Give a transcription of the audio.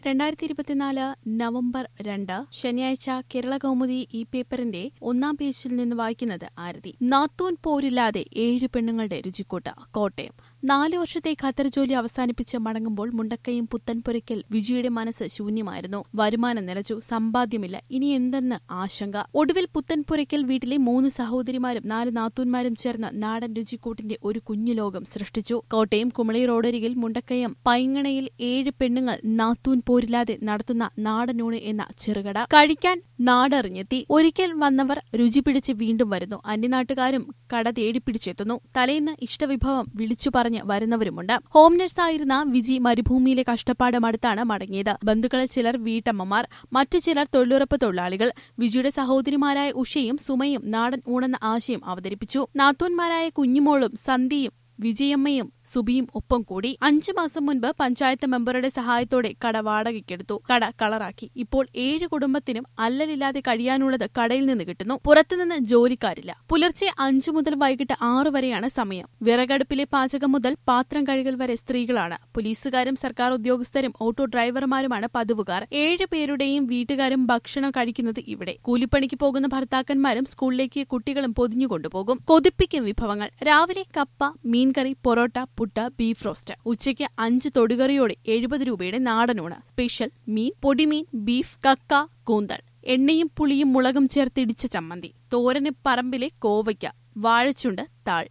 രണ്ടായിരത്തി ഇരുപത്തിനാല് നവംബർ രണ്ട് ശനിയാഴ്ച കേരള കൗമുദി ഈ പേപ്പറിന്റെ ഒന്നാം പേജിൽ നിന്ന് വായിക്കുന്നത് ആരതി നാത്തൂൻ പോരില്ലാതെ ഏഴ് പെണ്ണുങ്ങളുടെ രുചിക്കൂട്ട് കോട്ടയം നാല് വർഷത്തെ ഖത്തർ ജോലി അവസാനിപ്പിച്ച് മടങ്ങുമ്പോൾ മുണ്ടക്കയും പുത്തൻപുരയ്ക്കൽ വിജയുടെ മനസ്സ് ശൂന്യമായിരുന്നു വരുമാനം നിലച്ചു സമ്പാദ്യമില്ല ഇനി എന്തെന്ന് ആശങ്ക ഒടുവിൽ പുത്തൻപുരയ്ക്കൽ വീട്ടിലെ മൂന്ന് സഹോദരിമാരും നാല് നാത്തൂന്മാരും ചേർന്ന് നാടൻ രുചിക്കൂട്ടിന്റെ ഒരു കുഞ്ഞു ലോകം സൃഷ്ടിച്ചു കോട്ടയം കുമളി റോഡരികിൽ മുണ്ടക്കയം പൈങ്ങണയിൽ ഏഴ് പെണ്ണുങ്ങൾ നാത്തൂൻ പോരില്ലാതെ നടത്തുന്ന നാടനൂണ് എന്ന ചെറുകട കഴിക്കാൻ നാടറിഞ്ഞെത്തി ഒരിക്കൽ വന്നവർ രുചി പിടിച്ച് വീണ്ടും വരുന്നു അന്യനാട്ടുകാരും കട തേടിപ്പിടിച്ചെത്തുന്നു തലേന്ന് ഇഷ്ടവിഭവം വിളിച്ചു പറഞ്ഞ് വരുന്നവരുമുണ്ട് ഹോം നഴ്സായിരുന്ന വിജി മരുഭൂമിയിലെ കഷ്ടപ്പാട് മടുത്താണ് മടങ്ങിയത് ബന്ധുക്കളിൽ ചിലർ വീട്ടമ്മമാർ മറ്റു ചിലർ തൊഴിലുറപ്പ് തൊഴിലാളികൾ വിജിയുടെ സഹോദരിമാരായ ഉഷയും സുമയും നാടൻ ഊണെന്ന ആശയം അവതരിപ്പിച്ചു നാത്തൂന്മാരായ കുഞ്ഞുമോളും സന്ധ്യയും വിജയമ്മയും സുബിയും ഒപ്പം കൂടി അഞ്ചു മാസം മുൻപ് പഞ്ചായത്ത് മെമ്പറുടെ സഹായത്തോടെ കട വാടകയ്ക്കെടുത്തു കട കളറാക്കി ഇപ്പോൾ ഏഴ് കുടുംബത്തിനും അല്ലലില്ലാതെ കഴിയാനുള്ളത് കടയിൽ നിന്ന് കിട്ടുന്നു പുറത്തുനിന്ന് ജോലിക്കാരില്ല പുലർച്ചെ അഞ്ചു മുതൽ വൈകിട്ട് ആറു വരെയാണ് സമയം വിറകടുപ്പിലെ പാചകം മുതൽ പാത്രം കഴുകൽ വരെ സ്ത്രീകളാണ് പോലീസുകാരും സർക്കാർ ഉദ്യോഗസ്ഥരും ഓട്ടോ ഡ്രൈവർമാരുമാണ് പതിവുകാർ ഏഴ് പേരുടെയും വീട്ടുകാരും ഭക്ഷണം കഴിക്കുന്നത് ഇവിടെ കൂലിപ്പണിക്ക് പോകുന്ന ഭർത്താക്കന്മാരും സ്കൂളിലേക്ക് കുട്ടികളും പൊതിഞ്ഞുകൊണ്ടുപോകും കൊതിപ്പിക്കും വിഭവങ്ങൾ രാവിലെ കപ്പ മീൻകറി പൊറോട്ട പുട്ട ബീഫ് റോസ്റ്റ് ഉച്ചയ്ക്ക് അഞ്ച് തൊടുകറിയോടെ എഴുപത് രൂപയുടെ നാടനൂണ് സ്പെഷ്യൽ മീൻ പൊടിമീൻ ബീഫ് കക്ക കൂന്തൾ എണ്ണയും പുളിയും മുളകും ചേർത്തിടിച്ച ചമ്മന്തി തോരന് പറമ്പിലെ കോവയ്ക്ക വാഴച്ചുണ്ട് താൾ